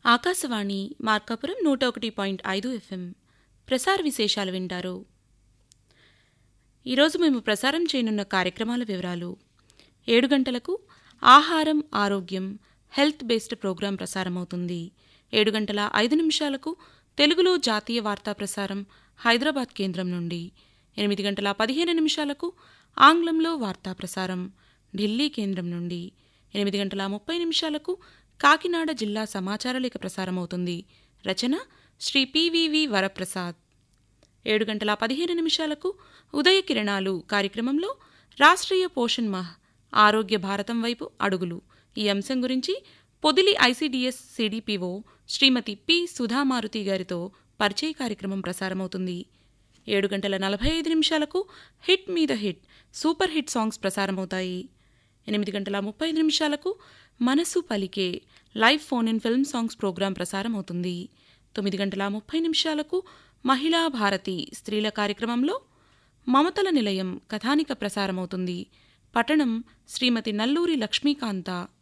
ఆకాశవాణి మార్కాపురం నూట ఒకటి పాయింట్ ఐదు ఎఫ్ఎం ప్రసార విశేషాలు వింటారు ఈరోజు మేము ప్రసారం చేయనున్న కార్యక్రమాల వివరాలు ఏడు గంటలకు ఆహారం ఆరోగ్యం హెల్త్ బేస్డ్ ప్రోగ్రాం ప్రసారమవుతుంది ఏడు గంటల ఐదు నిమిషాలకు తెలుగులో జాతీయ వార్తా ప్రసారం హైదరాబాద్ కేంద్రం నుండి ఎనిమిది గంటల పదిహేను నిమిషాలకు ఆంగ్లంలో వార్తా ప్రసారం ఢిల్లీ కేంద్రం నుండి ఎనిమిది గంటల ముప్పై నిమిషాలకు కాకినాడ జిల్లా సమాచార లేఖ ప్రసారమవుతుంది రచన శ్రీ పివివి వరప్రసాద్ ఏడు గంటల పదిహేను నిమిషాలకు ఉదయ కిరణాలు కార్యక్రమంలో రాష్ట్రీయ పోషణ్ మాహ్ ఆరోగ్య భారతం వైపు అడుగులు ఈ అంశం గురించి Podili ICDS CDPO Srimati P Sudhamaruthi గారితో పరిచయ కార్యక్రమం ప్రసారమవుతుంది ఏడు గంటల నలభై ఐదు నిమిషాలకు హిట్ మీద హిట్ సూపర్ హిట్ సాంగ్స్ ప్రసారమవుతాయి ఎనిమిది గంటల ముప్పై ఐదు నిమిషాలకు మనసు పలికే live phone in film songs program ప్రసారమవుతుంది తొమ్మిది గంటల ముప్పై నిమిషాలకు మహిళా భారతి స్త్రీల కార్యక్రమంలో మమతల నిలయం కథానిక ప్రసారమవుతుంది పట్టణం శ్రీమతి నల్లూరి లక్ష్మీకాంత